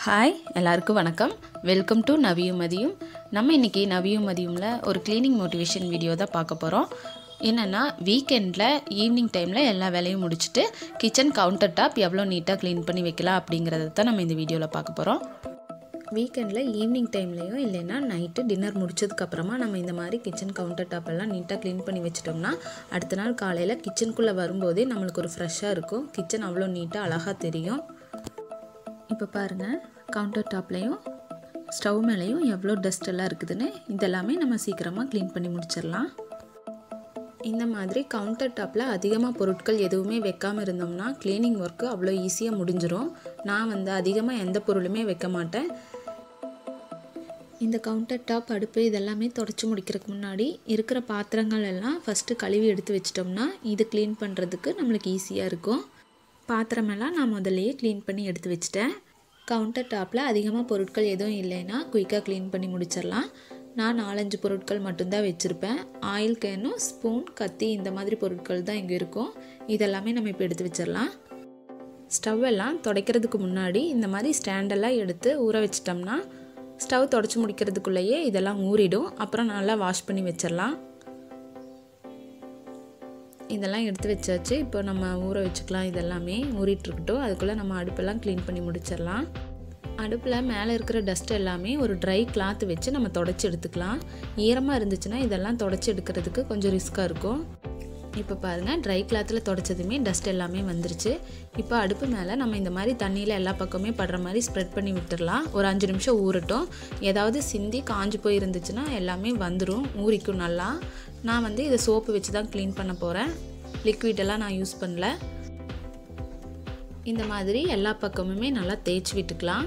hi எல்லாருக்கும் வணக்கம் welcome to நவியும் மதியும் நம்ம இன்றைக்கி நவியும் மதியமில் ஒரு க்ளீனிங் மோட்டிவேஷன் வீடியோ தான் பார்க்க போகிறோம் என்னென்னா வீக்கெண்டில் ஈவினிங் டைமில் எல்லா வேலையும் முடிச்சுட்டு கிச்சன் கவுண்டர் டாப் எவ்வளோ நீட்டாக க்ளீன் பண்ணி வைக்கலாம் அப்படிங்கிறத தான் நம்ம இந்த வீடியோவில் பார்க்க போகிறோம் வீக்கெண்டில் ஈவினிங் டைம்லேயும் இல்லைன்னா நைட்டு டின்னர் முடிச்சதுக்கப்புறமா நம்ம இந்த மாதிரி கிச்சன் கவுண்டர் டாப் எல்லாம் நீட்டாக க்ளீன் பண்ணி வச்சிட்டோம்னா அடுத்த நாள் காலையில் கிச்சனுக்குள்ளே வரும்போதே நம்மளுக்கு ஒரு ஃப்ரெஷ்ஷாக இருக்கும் கிச்சன் அவ்வளோ நீட்டாக அழகாக தெரியும் இப்போ பாருங்கள் கவுண்டர் டாப்லேயும் ஸ்டவ் மேலேயும் எவ்வளோ டஸ்ட் எல்லாம் இருக்குதுன்னு இதெல்லாமே நம்ம சீக்கிரமாக க்ளீன் பண்ணி முடிச்சிடலாம் இந்த மாதிரி கவுண்டர் டாப்பில் அதிகமாக பொருட்கள் எதுவுமே வைக்காமல் இருந்தோம்னா க்ளீனிங் ஒர்க்கு அவ்வளோ ஈஸியாக முடிஞ்சிரும் நான் வந்து அதிகமாக எந்த பொருளுமே வைக்க மாட்டேன் இந்த கவுண்டர் டாப் அடுப்பு இதெல்லாமே தொடச்சி முடிக்கிறதுக்கு முன்னாடி இருக்கிற பாத்திரங்கள் எல்லாம் ஃபஸ்ட்டு கழுவி எடுத்து வச்சிட்டோம்னா இது க்ளீன் பண்ணுறதுக்கு நம்மளுக்கு ஈஸியாக இருக்கும் பாத்திரமெல்லாம் நான் முதல்லையே க்ளீன் பண்ணி எடுத்து வச்சிட்டேன் கவுண்டர் டாப்பில் அதிகமாக பொருட்கள் எதுவும் இல்லைன்னா குயிக்காக க்ளீன் பண்ணி முடிச்சிடலாம் நான் நாலஞ்சு பொருட்கள் மட்டும்தான் வச்சுருப்பேன் ஆயில் கேனும் ஸ்பூன் கத்தி இந்த மாதிரி பொருட்கள் தான் இங்கே இருக்கும் இதெல்லாமே நம்ம இப்போ எடுத்து வச்சிடலாம் ஸ்டவ் எல்லாம் துடைக்கிறதுக்கு முன்னாடி இந்த மாதிரி ஸ்டாண்டெல்லாம் எடுத்து ஊற வச்சிட்டோம்னா ஸ்டவ் தொடச்சி முடிக்கிறதுக்குள்ளேயே இதெல்லாம் ஊறிடும் அப்புறம் நல்லா வாஷ் பண்ணி வச்சிடலாம் இதெல்லாம் எடுத்து வச்சாச்சு இப்போ நம்ம ஊற வச்சுக்கலாம் இதெல்லாமே ஊறிட்டுருக்கட்டும் அதுக்குள்ளே நம்ம அடுப்பெல்லாம் க்ளீன் பண்ணி முடிச்சிடலாம் அடுப்பில் மேலே இருக்கிற டஸ்ட் எல்லாமே ஒரு ட்ரை கிளாத் வச்சு நம்ம தொடச்சி எடுத்துக்கலாம் ஈரமாக இருந்துச்சுன்னா இதெல்லாம் தொடச்சி எடுக்கிறதுக்கு கொஞ்சம் ரிஸ்க்காக இருக்கும் இப்போ பாருங்கள் ட்ரை கிளாத்தில் தொடச்சதுமே டஸ்ட் எல்லாமே வந்துருச்சு இப்போ அடுப்பு மேலே நம்ம இந்த மாதிரி தண்ணியில் எல்லா பக்கமே படுற மாதிரி ஸ்ப்ரெட் பண்ணி விட்டுடலாம் ஒரு அஞ்சு நிமிஷம் ஊறட்டும் ஏதாவது சிந்தி காஞ்சு போய் இருந்துச்சுன்னா எல்லாமே வந்துடும் ஊறிக்கும் நல்லா நான் வந்து இதை சோப்பு வச்சு தான் க்ளீன் பண்ண போகிறேன் லிக்விடெல்லாம் நான் யூஸ் பண்ணல இந்த மாதிரி எல்லா பக்கமுமே நல்லா தேய்ச்சி விட்டுக்கலாம்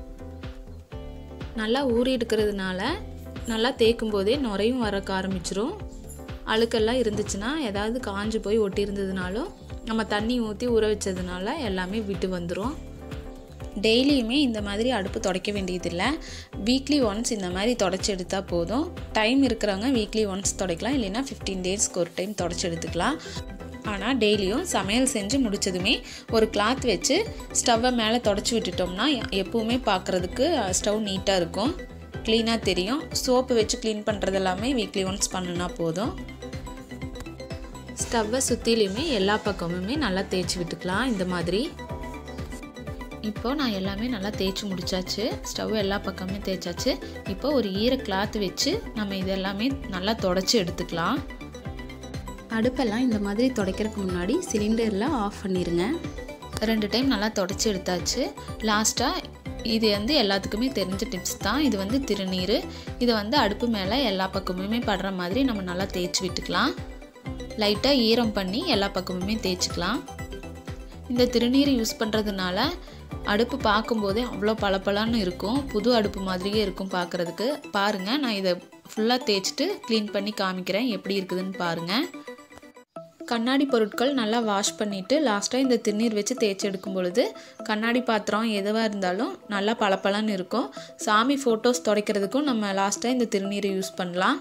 நல்லா ஊறி இருக்கிறதுனால நல்லா தேய்க்கும் போதே நுரையும் வரக்க ஆரம்பிச்சிரும் அழுக்கெல்லாம் இருந்துச்சுன்னா ஏதாவது காஞ்சு போய் ஒட்டி இருந்ததுனாலும் நம்ம தண்ணி ஊற்றி ஊற வச்சதுனால எல்லாமே விட்டு வந்துடும் டெய்லியுமே இந்த மாதிரி அடுப்பு துடைக்க வேண்டியதில்லை வீக்லி ஒன்ஸ் இந்த மாதிரி தொடச்சி எடுத்தால் போதும் டைம் இருக்கிறவங்க வீக்லி ஒன்ஸ் துடைக்கலாம் இல்லைன்னா ஃபிஃப்டீன் டேஸ்க்கு ஒரு டைம் தொடச்சி எடுத்துக்கலாம் ஆனால் டெய்லியும் சமையல் செஞ்சு முடித்ததுமே ஒரு கிளாத் வச்சு ஸ்டவ்வை மேலே தொடச்சி விட்டுட்டோம்னா எப்போவுமே பார்க்குறதுக்கு ஸ்டவ் நீட்டாக இருக்கும் க்ளீனாக தெரியும் சோப்பு வச்சு க்ளீன் பண்ணுறது எல்லாமே வீக்லி ஒன்ஸ் பண்ணுனா போதும் ஸ்டவ்வை சுற்றிலையுமே எல்லா பக்கமுமே நல்லா தேய்ச்சி விட்டுக்கலாம் இந்த மாதிரி இப்போ நான் எல்லாமே நல்லா தேய்ச்சி முடிச்சாச்சு ஸ்டவ் எல்லா பக்கமே தேய்ச்சாச்சு இப்போ ஒரு ஈர கிளாத் வச்சு நம்ம இதெல்லாமே நல்லா தொடச்சி எடுத்துக்கலாம் அடுப்பெல்லாம் இந்த மாதிரி துடைக்கிறதுக்கு முன்னாடி சிலிண்டரில் ஆஃப் பண்ணிடுங்க ரெண்டு டைம் நல்லா தொடச்சி எடுத்தாச்சு லாஸ்ட்டாக இது வந்து எல்லாத்துக்குமே தெரிஞ்ச டிப்ஸ் தான் இது வந்து திருநீர் இதை வந்து அடுப்பு மேலே எல்லா பக்கமுமே படுற மாதிரி நம்ம நல்லா தேய்ச்சி விட்டுக்கலாம் லைட்டாக ஈரம் பண்ணி எல்லா பக்கமுமே தேய்ச்சிக்கலாம் இந்த திருநீர் யூஸ் பண்ணுறதுனால அடுப்பு பார்க்கும்போதே அவ்வளோ பளபளன்னு இருக்கும் புது அடுப்பு மாதிரியே இருக்கும் பார்க்குறதுக்கு பாருங்கள் நான் இதை ஃபுல்லாக தேய்ச்சிட்டு க்ளீன் பண்ணி காமிக்கிறேன் எப்படி இருக்குதுன்னு பாருங்கள் கண்ணாடி பொருட்கள் நல்லா வாஷ் பண்ணிவிட்டு லாஸ்ட்டாக இந்த திருநீர் வச்சு தேய்ச்சி எடுக்கும் பொழுது கண்ணாடி பாத்திரம் எதுவாக இருந்தாலும் நல்லா பளபளன்னு இருக்கும் சாமி ஃபோட்டோஸ் துடைக்கிறதுக்கும் நம்ம லாஸ்ட்டாக இந்த திருநீரை யூஸ் பண்ணலாம்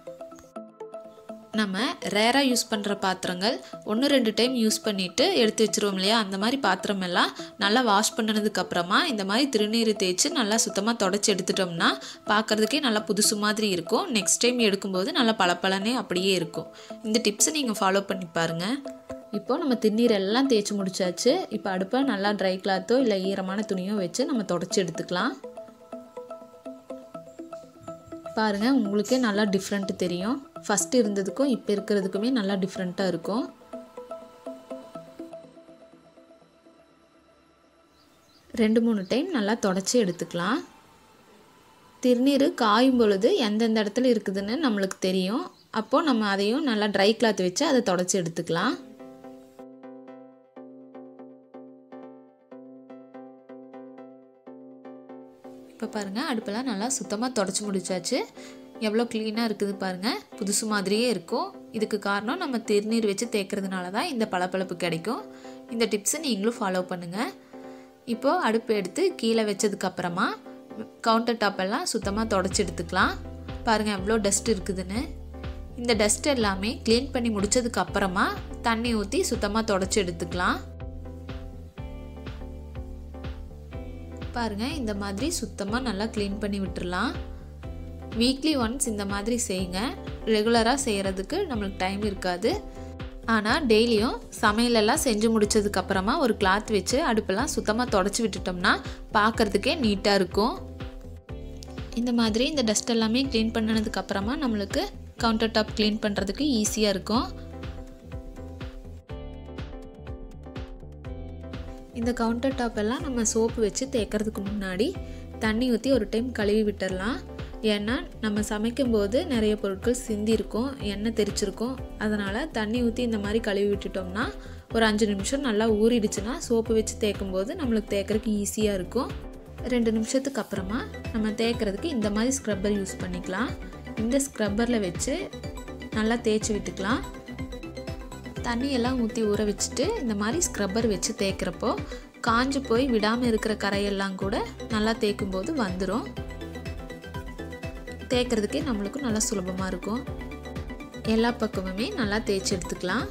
நம்ம ரேராக யூஸ் பண்ணுற பாத்திரங்கள் ஒன்று ரெண்டு டைம் யூஸ் பண்ணிவிட்டு எடுத்து வச்சுருவோம் இல்லையா அந்த மாதிரி பாத்திரம் எல்லாம் நல்லா வாஷ் பண்ணதுக்கப்புறமா இந்த மாதிரி திருநீர் தேய்ச்சி நல்லா சுத்தமாக தொடச்சி எடுத்துட்டோம்னா பார்க்குறதுக்கே நல்லா புதுசு மாதிரி இருக்கும் நெக்ஸ்ட் டைம் எடுக்கும்போது நல்லா பளபளனே அப்படியே இருக்கும் இந்த டிப்ஸை நீங்கள் ஃபாலோ பண்ணி பாருங்கள் இப்போ நம்ம திருநீர் எல்லாம் தேய்ச்சி முடிச்சாச்சு இப்போ அடுப்பை நல்லா ட்ரை கிளாத்தோ இல்லை ஈரமான துணியோ வச்சு நம்ம தொடச்சி எடுத்துக்கலாம் பாருங்கள் உங்களுக்கே நல்லா டிஃப்ரெண்ட்டு தெரியும் ஃபஸ்ட்டு இருந்ததுக்கும் இப்போ இருக்கிறதுக்குமே நல்லா டிஃப்ரெண்ட்டாக இருக்கும் ரெண்டு மூணு டைம் நல்லா தொடச்சி எடுத்துக்கலாம் திருநீர் காயும் பொழுது எந்தெந்த இடத்துல இருக்குதுன்னு நம்மளுக்கு தெரியும் அப்போது நம்ம அதையும் நல்லா ட்ரை கிளாத் வச்சு அதை தொடச்சி எடுத்துக்கலாம் இப்போ பாருங்கள் அடுப்பெல்லாம் நல்லா சுத்தமாக தொடச்சி முடிச்சாச்சு எவ்வளோ க்ளீனாக இருக்குது பாருங்கள் புதுசு மாதிரியே இருக்கும் இதுக்கு காரணம் நம்ம திருநீர் வச்சு தேய்க்கிறதுனால தான் இந்த பளபளப்பு கிடைக்கும் இந்த டிப்ஸை நீங்களும் ஃபாலோ பண்ணுங்கள் இப்போது அடுப்பு எடுத்து கீழே வச்சதுக்கப்புறமா கவுண்டர் டாப்பெல்லாம் சுத்தமாக தொடச்சி எடுத்துக்கலாம் பாருங்கள் எவ்வளோ டஸ்ட் இருக்குதுன்னு இந்த டஸ்ட் எல்லாமே க்ளீன் பண்ணி முடிச்சதுக்கு அப்புறமா தண்ணி ஊற்றி சுத்தமாக தொடச்சி எடுத்துக்கலாம் பாருங்கள் இந்த மாதிரி சுத்தமாக நல்லா க்ளீன் பண்ணி விட்டுறலாம் வீக்லி ஒன்ஸ் இந்த மாதிரி செய்யுங்க ரெகுலராக செய்கிறதுக்கு நம்மளுக்கு டைம் இருக்காது ஆனால் டெய்லியும் சமையலெல்லாம் செஞ்சு முடிச்சதுக்கப்புறமா ஒரு கிளாத் வச்சு அடுப்பெல்லாம் சுத்தமாக தொடச்சி விட்டுட்டோம்னா பார்க்குறதுக்கே நீட்டாக இருக்கும் இந்த மாதிரி இந்த டஸ்ட் எல்லாமே க்ளீன் பண்ணதுக்கப்புறமா நம்மளுக்கு கவுண்டர் டாப் க்ளீன் பண்ணுறதுக்கு ஈஸியாக இருக்கும் இந்த கவுண்டர் டாப் எல்லாம் நம்ம சோப்பு வச்சு தேய்க்கிறதுக்கு முன்னாடி தண்ணி ஊற்றி ஒரு டைம் கழுவி விட்டுடலாம் ஏன்னா நம்ம சமைக்கும்போது நிறைய பொருட்கள் சிந்திருக்கும் எண்ணெய் தெரிச்சிருக்கும் அதனால் தண்ணி ஊற்றி இந்த மாதிரி கழுவி விட்டுட்டோம்னா ஒரு அஞ்சு நிமிஷம் நல்லா ஊறிடுச்சுன்னா சோப்பு வச்சு தேய்க்கும்போது நம்மளுக்கு தேய்க்கிறதுக்கு ஈஸியாக இருக்கும் ரெண்டு நிமிஷத்துக்கு அப்புறமா நம்ம தேய்க்கிறதுக்கு இந்த மாதிரி ஸ்க்ரப்பர் யூஸ் பண்ணிக்கலாம் இந்த ஸ்க்ரப்பரில் வச்சு நல்லா தேய்ச்சி விட்டுக்கலாம் தண்ணியெல்லாம் ஊற்றி ஊற வச்சுட்டு இந்த மாதிரி ஸ்க்ரப்பர் வச்சு தேய்க்கிறப்போ காஞ்சு போய் விடாமல் இருக்கிற கரையெல்லாம் கூட நல்லா தேய்க்கும் போது வந்துடும் தேய்க்கிறதுக்கே நம்மளுக்கு நல்லா சுலபமாக இருக்கும் எல்லா பக்கமுமே நல்லா தேய்ச்சி எடுத்துக்கலாம்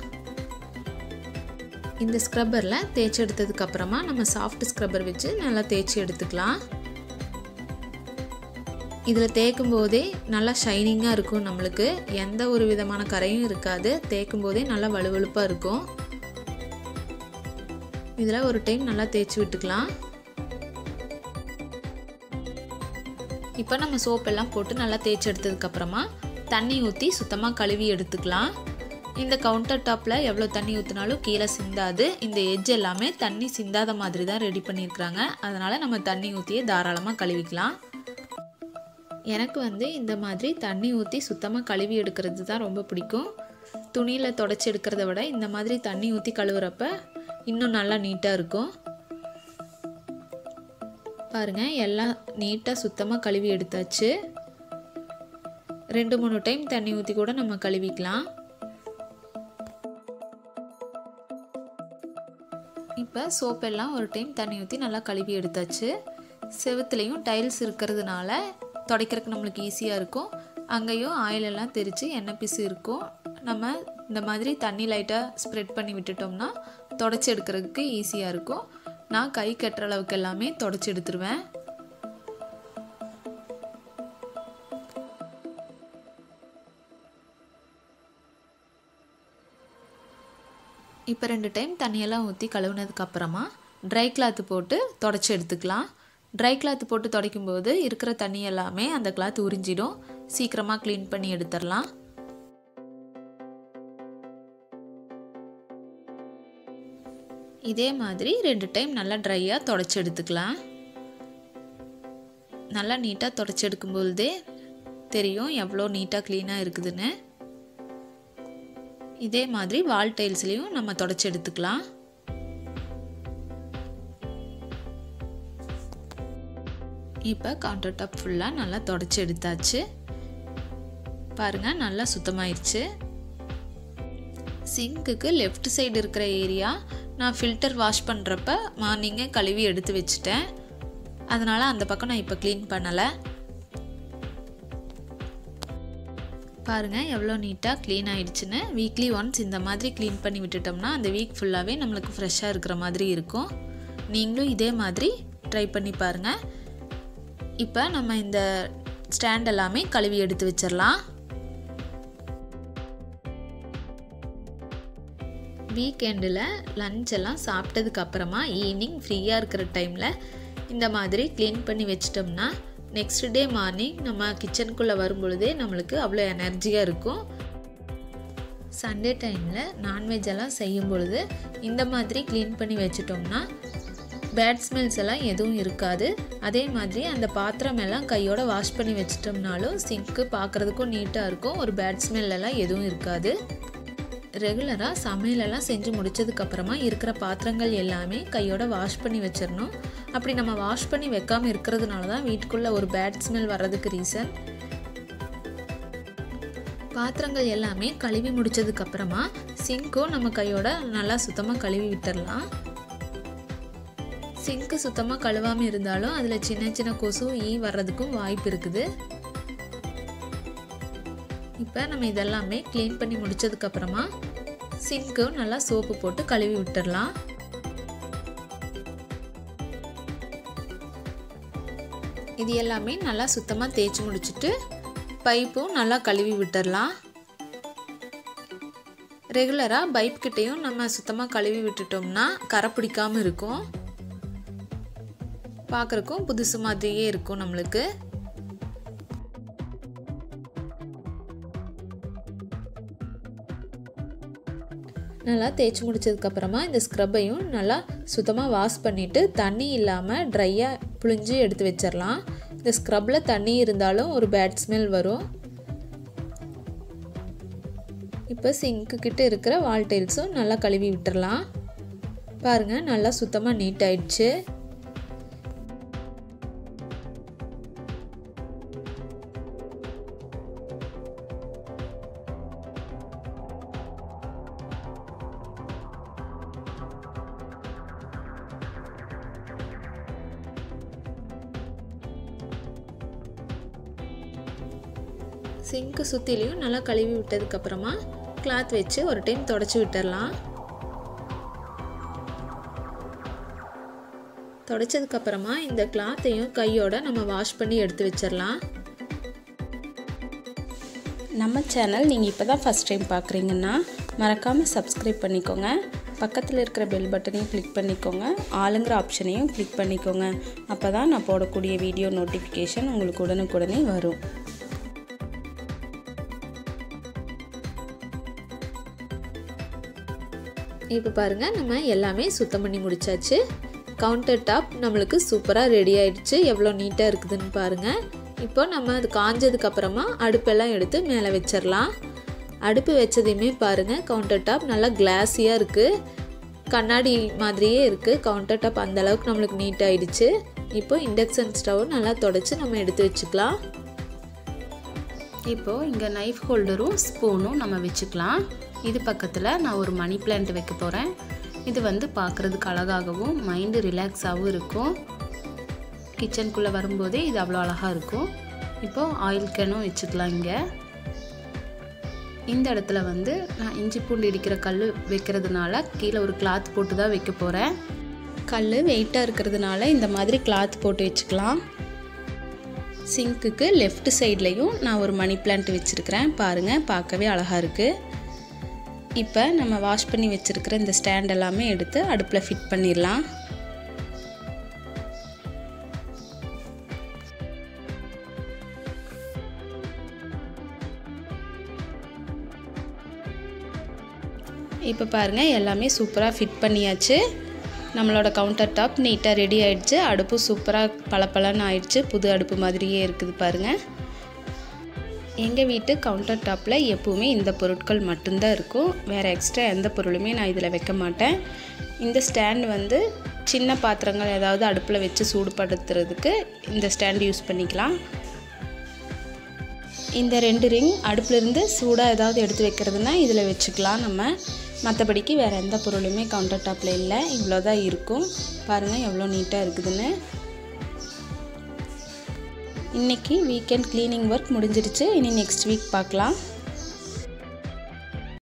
இந்த ஸ்க்ரப்பரில் தேய்ச்சி எடுத்ததுக்கப்புறமா நம்ம சாஃப்ட் ஸ்க்ரப்பர் வச்சு நல்லா தேய்ச்சி எடுத்துக்கலாம் இதில் தேய்க்கும் போதே நல்லா ஷைனிங்காக இருக்கும் நம்மளுக்கு எந்த ஒரு விதமான கரையும் இருக்காது தேய்க்கும் போதே நல்லா வலுவழுப்பாக இருக்கும் இதில் ஒரு டைம் நல்லா தேய்ச்சி விட்டுக்கலாம் இப்போ நம்ம சோப்பெல்லாம் போட்டு நல்லா தேய்ச்சி எடுத்ததுக்கப்புறமா தண்ணி ஊற்றி சுத்தமாக கழுவி எடுத்துக்கலாம் இந்த கவுண்டர் டாப்பில் எவ்வளோ தண்ணி ஊற்றினாலும் கீழே சிந்தாது இந்த எஜ் எல்லாமே தண்ணி சிந்தாத மாதிரி தான் ரெடி பண்ணியிருக்கிறாங்க அதனால் நம்ம தண்ணி ஊற்றியே தாராளமாக கழுவிக்கலாம் எனக்கு வந்து இந்த மாதிரி தண்ணி ஊற்றி சுத்தமாக கழுவி எடுக்கிறது தான் ரொம்ப பிடிக்கும் துணியில் தொடச்சி எடுக்கிறத விட இந்த மாதிரி தண்ணி ஊற்றி கழுவுறப்ப இன்னும் நல்லா நீட்டாக இருக்கும் பாருங்கள் எல்லாம் நீட்டாக சுத்தமாக கழுவி எடுத்தாச்சு ரெண்டு மூணு டைம் தண்ணி ஊற்றி கூட நம்ம கழுவிக்கலாம் இப்போ சோப்பெல்லாம் ஒரு டைம் தண்ணி ஊற்றி நல்லா கழுவி எடுத்தாச்சு செவுத்துலேயும் டைல்ஸ் இருக்கிறதுனால துடைக்கிறதுக்கு நம்மளுக்கு ஈஸியாக இருக்கும் அங்கேயும் ஆயிலெல்லாம் தெரித்து எண்ணெய் பிசு இருக்கும் நம்ம இந்த மாதிரி தண்ணி லைட்டாக ஸ்ப்ரெட் பண்ணி விட்டுட்டோம்னா தொடச்சி எடுக்கிறதுக்கு ஈஸியாக இருக்கும் நான் கை கட்டுற அளவுக்கு எல்லாமே தொடச்சி எடுத்துருவேன் இப்போ ரெண்டு டைம் தண்ணியெல்லாம் ஊற்றி கழுவுனதுக்கப்புறமா ட்ரை கிளாத்து போட்டு தொடச்சி எடுத்துக்கலாம் ட்ரை கிளாத் போட்டு துடைக்கும் போது இருக்கிற தண்ணி எல்லாமே அந்த கிளாத் உறிஞ்சிடும் சீக்கிரமாக க்ளீன் பண்ணி எடுத்துடலாம் இதே மாதிரி ரெண்டு டைம் நல்லா ட்ரையாக தொடச்சி எடுத்துக்கலாம் நல்லா நீட்டாக தொடச்சி எடுக்கும்பொழுதே தெரியும் எவ்வளோ நீட்டாக க்ளீனாக இருக்குதுன்னு இதே மாதிரி வால் டைல்ஸ்லேயும் நம்ம தொடச்சி எடுத்துக்கலாம் இப்போ கவுண்டர் டாப் ஃபுல்லாக நல்லா தொடச்சி எடுத்தாச்சு பாருங்கள் நல்லா சுத்தமாயிருச்சு சிங்க்குக்கு லெஃப்ட் சைடு இருக்கிற ஏரியா நான் ஃபில்டர் வாஷ் பண்ணுறப்ப மார்னிங்கே கழுவி எடுத்து வச்சுட்டேன் அதனால் அந்த பக்கம் நான் இப்போ க்ளீன் பண்ணலை பாருங்கள் எவ்வளோ நீட்டாக க்ளீன் ஆயிடுச்சுன்னு வீக்லி ஒன்ஸ் இந்த மாதிரி க்ளீன் பண்ணி விட்டுட்டோம்னா அந்த வீக் ஃபுல்லாகவே நம்மளுக்கு ஃப்ரெஷ்ஷாக இருக்கிற மாதிரி இருக்கும் நீங்களும் இதே மாதிரி ட்ரை பண்ணி பாருங்கள் இப்போ நம்ம இந்த ஸ்டாண்ட் எல்லாமே கழுவி எடுத்து வச்சிடலாம் வீக்கெண்டில் லஞ்ச் எல்லாம் சாப்பிட்டதுக்கு அப்புறமா ஈவினிங் ஃப்ரீயாக இருக்கிற டைமில் இந்த மாதிரி க்ளீன் பண்ணி வச்சிட்டோம்னா நெக்ஸ்ட் டே மார்னிங் நம்ம கிச்சனுக்குள்ளே வரும்பொழுதே நம்மளுக்கு அவ்வளோ எனர்ஜியாக இருக்கும் சண்டே டைமில் நான்வெஜ் எல்லாம் செய்யும் பொழுது இந்த மாதிரி க்ளீன் பண்ணி வச்சிட்டோம்னா பேட் ஸ்மெல்ஸ் எல்லாம் எதுவும் இருக்காது அதே மாதிரி அந்த பாத்திரம் எல்லாம் கையோட வாஷ் பண்ணி வச்சிட்டோம்னாலும் சிங்க்கு பார்க்குறதுக்கும் நீட்டாக இருக்கும் ஒரு பேட் ஸ்மெல் எல்லாம் எதுவும் இருக்காது ரெகுலராக சமையலெல்லாம் செஞ்சு முடிச்சதுக்கப்புறமா இருக்கிற பாத்திரங்கள் எல்லாமே கையோட வாஷ் பண்ணி வச்சிடணும் அப்படி நம்ம வாஷ் பண்ணி வைக்காமல் இருக்கிறதுனால தான் வீட்டுக்குள்ளே ஒரு பேட் ஸ்மெல் வர்றதுக்கு ரீசன் பாத்திரங்கள் எல்லாமே கழுவி முடிச்சதுக்கப்புறமா சிங்க்கும் நம்ம கையோட நல்லா சுத்தமாக கழுவி விட்டுடலாம் சிங்க்கு சுத்தமாக கழுவாமல் இருந்தாலும் அதில் சின்ன சின்ன கொசு ஈ வர்றதுக்கும் வாய்ப்பு இருக்குது இப்போ நம்ம இதெல்லாமே க்ளீன் பண்ணி முடிச்சதுக்கப்புறமா சிங்க்கும் நல்லா சோப்பு போட்டு கழுவி விட்டுடலாம் இது எல்லாமே நல்லா சுத்தமாக தேய்ச்சி முடிச்சுட்டு பைப்பும் நல்லா கழுவி விட்டுடலாம் ரெகுலராக பைப் கிட்டேயும் நம்ம சுத்தமாக கழுவி விட்டுட்டோம்னா கரை பிடிக்காமல் இருக்கும் பார்க்குறக்கும் புதுசு மாதிரியே இருக்கும் நம்மளுக்கு நல்லா தேய்ச்சி முடிச்சதுக்கப்புறமா இந்த ஸ்க்ரப்பையும் நல்லா சுத்தமாக வாஷ் பண்ணிவிட்டு தண்ணி இல்லாமல் ட்ரையாக புழிஞ்சு எடுத்து வச்சிடலாம் இந்த ஸ்க்ரப்பில் தண்ணி இருந்தாலும் ஒரு பேட் ஸ்மெல் வரும் இப்போ சிங்க்கு கிட்ட இருக்கிற வால் டைல்ஸும் நல்லா கழுவி விட்டுறலாம் பாருங்கள் நல்லா சுத்தமாக நீட் ஆயிடுச்சு சிங்க்கு சுற்றிலையும் நல்லா கழுவி விட்டதுக்கப்புறமா கிளாத் வச்சு ஒரு டைம் தொடச்சி விட்டுடலாம் தொடச்சதுக்கப்புறமா இந்த கிளாத்தையும் கையோட நம்ம வாஷ் பண்ணி எடுத்து வச்சிடலாம் நம்ம சேனல் நீங்கள் இப்போ தான் ஃபஸ்ட் டைம் பார்க்குறீங்கன்னா மறக்காமல் சப்ஸ்கிரைப் பண்ணிக்கோங்க பக்கத்தில் இருக்கிற பெல் பட்டனையும் கிளிக் பண்ணிக்கோங்க ஆளுங்கிற ஆப்ஷனையும் கிளிக் பண்ணிக்கோங்க அப்போ தான் நான் போடக்கூடிய வீடியோ நோட்டிஃபிகேஷன் உங்களுக்கு உடனுக்குடனே வரும் இப்போ பாருங்கள் நம்ம எல்லாமே சுத்தம் பண்ணி முடிச்சாச்சு கவுண்டர் டாப் நம்மளுக்கு சூப்பராக ரெடி ஆயிடுச்சு எவ்வளோ நீட்டாக இருக்குதுன்னு பாருங்கள் இப்போ நம்ம அது காஞ்சதுக்கப்புறமா அடுப்பெல்லாம் எடுத்து மேலே வச்சிடலாம் அடுப்பு வச்சதையுமே பாருங்கள் கவுண்டர் டாப் நல்லா கிளாஸியாக இருக்குது கண்ணாடி மாதிரியே இருக்குது கவுண்டர் டாப் அந்தளவுக்கு நம்மளுக்கு நீட் ஆயிடுச்சு இப்போ இண்டக்ஷன் ஸ்டவ் நல்லா தொடச்சி நம்ம எடுத்து வச்சுக்கலாம் இப்போது இங்கே நைஃப் ஹோல்டரும் ஸ்பூனும் நம்ம வச்சுக்கலாம் இது பக்கத்தில் நான் ஒரு மணி பிளான்ட் வைக்க போகிறேன் இது வந்து பார்க்குறதுக்கு அழகாகவும் மைண்டு ரிலாக்ஸாகவும் இருக்கும் கிச்சனுக்குள்ளே வரும்போதே இது அவ்வளோ அழகாக இருக்கும் இப்போது ஆயில் கேனும் வச்சுக்கலாம் இங்கே இந்த இடத்துல வந்து நான் இஞ்சி பூண்டு இடிக்கிற கல் வைக்கிறதுனால கீழே ஒரு கிளாத் போட்டு தான் வைக்க போகிறேன் கல் வெயிட்டாக இருக்கிறதுனால இந்த மாதிரி கிளாத் போட்டு வச்சுக்கலாம் சிங்க்குக்கு லெஃப்ட் சைட்லேயும் நான் ஒரு மணி பிளான்ட் வச்சுருக்கிறேன் பாருங்கள் பார்க்கவே அழகாக இருக்குது இப்போ நம்ம வாஷ் பண்ணி வச்சுருக்கிற இந்த ஸ்டாண்ட் எல்லாமே எடுத்து அடுப்பில் ஃபிட் பண்ணிடலாம் இப்போ பாருங்கள் எல்லாமே சூப்பராக ஃபிட் பண்ணியாச்சு நம்மளோட கவுண்டர் டாப் நீட்டாக ரெடி ஆயிடுச்சு அடுப்பு சூப்பராக பளபளன்னு ஆயிடுச்சு புது அடுப்பு மாதிரியே இருக்குது பாருங்கள் எங்கள் வீட்டு கவுண்டர் டாப்பில் எப்போவுமே இந்த பொருட்கள் மட்டும்தான் இருக்கும் வேறு எக்ஸ்ட்ரா எந்த பொருளுமே நான் இதில் வைக்க மாட்டேன் இந்த ஸ்டாண்ட் வந்து சின்ன பாத்திரங்கள் ஏதாவது அடுப்பில் வச்சு சூடுபடுத்துறதுக்கு இந்த ஸ்டாண்ட் யூஸ் பண்ணிக்கலாம் இந்த ரெண்டு ரிங் அடுப்புலேருந்து சூடாக ஏதாவது எடுத்து வைக்கிறதுனா இதில் வச்சுக்கலாம் நம்ம மற்றபடிக்கு வேறு எந்த பொருளுமே கவுண்டர் டாப்பில் இல்லை இவ்வளோ தான் இருக்கும் பாருங்கள் எவ்வளோ நீட்டாக இருக்குதுன்னு இன்றைக்கி வீக்கெண்ட் க்ளீனிங் ஒர்க் முடிஞ்சிருச்சு இனி நெக்ஸ்ட் வீக் பார்க்கலாம்